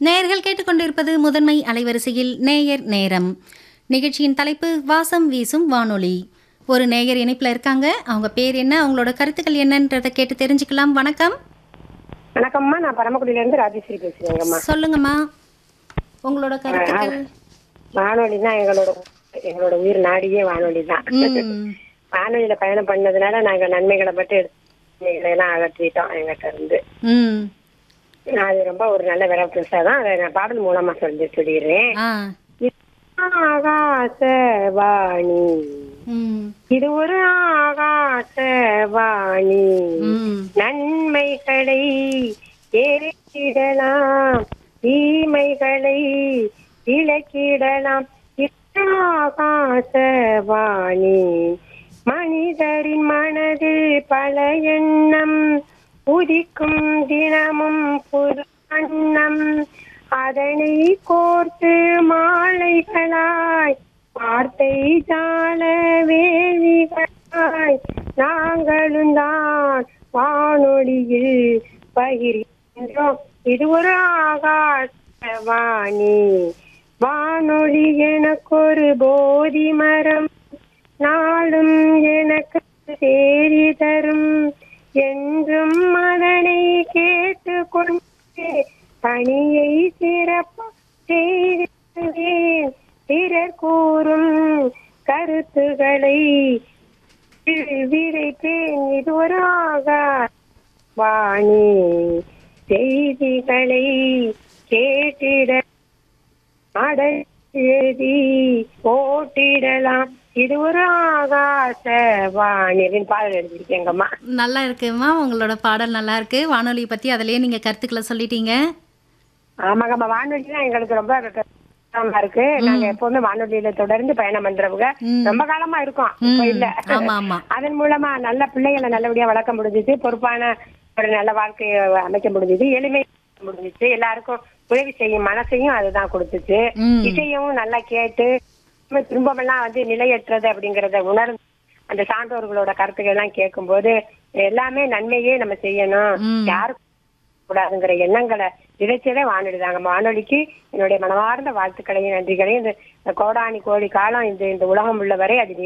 நேயர்கள் கேட்டுக்கொண்டிருப்பது முதன்மை அலைவரிசையில் நேயர் நேரம் நிகழ்ச்சியின் தலைப்பு வாசம் வீசும் வானொலி ஒரு நேயர் இணைப்பில் இருக்காங்க அவங்க பேர் என்ன அவங்களோட கருத்துக்கள் என்னன்றதை கேட்டு தெரிஞ்சுக்கலாம் வணக்கம் வணக்கம்மா நான் பரமக்குடியில இருந்து ராஜேஸ்வரி பேசுறேங்கம்மா சொல்லுங்கம்மா உங்களோட கருத்துக்கள் வானொலி தான் எங்களோட எங்களோட உயிர் நாடியே வானொலி தான் ம் வானொலியில பயணம் பண்ணதுனால நாங்க நன்மைகளை மட்டும் எடுத்து நன்மைகளை எல்லாம் அகற்றிட்டோம் எங்கிட்ட இருந்து ம் அது ரொம்ப ஒரு நல்ல வரப்பிரசா தான் அதை நான் பாடல் மூலமா சொல்லி சொல்லிடுறேன் ஆ ஆகாசவாணி ம் இது ஒரு ஆகாசவாணி ம் நன்மைகளை ஏறிடலாம் தீமைகளை விளக்கிடலாம் ஆகாசவாணி மனிதரின் மனதில் பல எண்ணம் உதிக்கும் தினமும் புது வண்ணம் அதனை கோர்த்து மாலைகளாய் வார்த்தை ஜால வேலிகளாய் நாங்களும் தான் வானொலியில் பகிர்கின்றோம் இது ஒரு ஆகாசவாணி வானொலி எனக்கொரு போதி மரம் நாளும் எனக்கு சேரி தரும் என்றும் அதனை கேட்டுக்கொண்டு பணியை சிறப்பா செய்திருவேன் பிறர் கூறும் கருத்துக்களை விதைப்பேன் இது ஒரு வாணி செய்திகளை கேட்டிட அடை எழுதி போட்டிடலாம் இது ஒரு ஆகாச வாணி அப்படின்னு பாடல் எழுதியிருக்கேங்கம்மா நல்லா இருக்குமா உங்களோட பாடல் நல்லா இருக்கு வானொலியை பத்தி அதிலேயே நீங்க கருத்துக்களை சொல்லிட்டீங்க ஆமாங்கம்மா வானொலி தான் எங்களுக்கு ரொம்ப கஷ்டமா இருக்கு நாங்க எப்பவுமே வானொலியில தொடர்ந்து பயணம் பண்றவங்க ம். ரொம்ப காலமா இருக்கோம் இப்ப இல்ல ஆமா ஆமா அதன் மூலமா நல்ல பிள்ளைகளை நல்லபடியா வளர்க்க முடிஞ்சுச்சு பொறுப்பான ஒரு நல்ல வாழ்க்கையை அமைக்க முடிஞ்சுது எளிமை முடிஞ்சுச்சு எல்லாருக்கும் உதவி செய்யும் மனசையும் அதுதான் கொடுத்துச்சு ம் இசையும் நல்லா கேட்டு திரும்ப திரும்பமெல்லாம் வந்து நிலையற்றது அப்படிங்கறத உணர்ந்து அந்த சான்றோர்களோட கருத்துக்கள் எல்லாம் கேட்கும்போது எல்லாமே நன்மையே நம்ம செய்யணும் ம். யாருக்கும் கூடாதுங்கிற எண்ணங்களை விதைச்சதே வானொலி தாங்க வானொலிக்கு என்னுடைய மனமார்ந்த வாழ்த்துக்களையும் நன்றிகளையும் இந்த கோடானி கோடி காலம் இந்த இந்த உலகம் உள்ளவரை அது